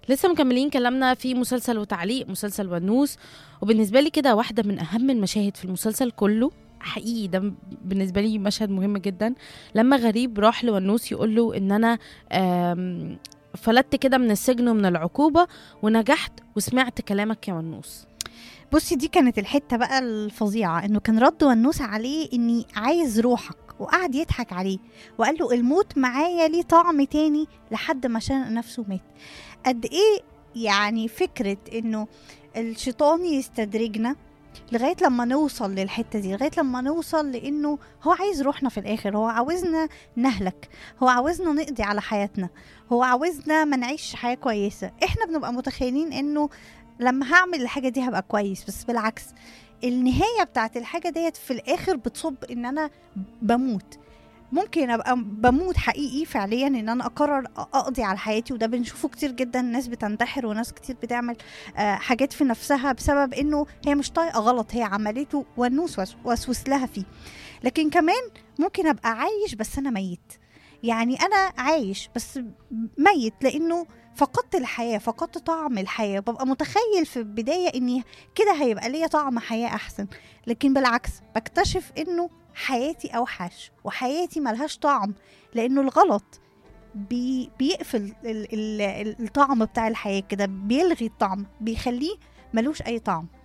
لسه مكملين كلامنا في مسلسل وتعليق مسلسل ونوس وبالنسبه لي كده واحده من اهم المشاهد في المسلسل كله حقيقي ده بالنسبه لي مشهد مهم جدا لما غريب راح لونوس يقول له ان انا آم، فلتت كده من السجن ومن العقوبه ونجحت وسمعت كلامك يا ونوس بصي دي كانت الحته بقى الفظيعه انه كان رد ونوس عليه اني عايز روحك وقعد يضحك عليه وقال له الموت معايا ليه طعم تاني لحد ما شنق نفسه مات قد ايه يعني فكره انه الشيطان يستدرجنا لغايه لما نوصل للحته دي لغايه لما نوصل لانه هو عايز روحنا في الاخر هو عاوزنا نهلك هو عاوزنا نقضي على حياتنا هو عاوزنا ما نعيش حياه كويسه احنا بنبقى متخيلين انه لما هعمل الحاجه دي هبقى كويس بس بالعكس النهايه بتاعت الحاجه ديت في الاخر بتصب ان انا بموت ممكن ابقى بموت حقيقي فعليا ان انا اقرر اقضي على حياتي وده بنشوفه كتير جدا ناس بتنتحر وناس كتير بتعمل آه، حاجات في نفسها بسبب انه هي مش طايقه غلط هي عملته والنوس وس- وسوس لها فيه لكن كمان ممكن ابقى عايش بس انا ميت يعني انا عايش بس ميت لانه فقدت الحياه فقدت طعم الحياه ببقى متخيل في البدايه اني كده هيبقى ليا طعم حياه احسن لكن بالعكس بكتشف انه حياتي اوحش وحياتي ملهاش طعم لانه الغلط بي بيقفل ال ال ال الطعم بتاع الحياه كده بيلغي الطعم بيخليه ملوش اي طعم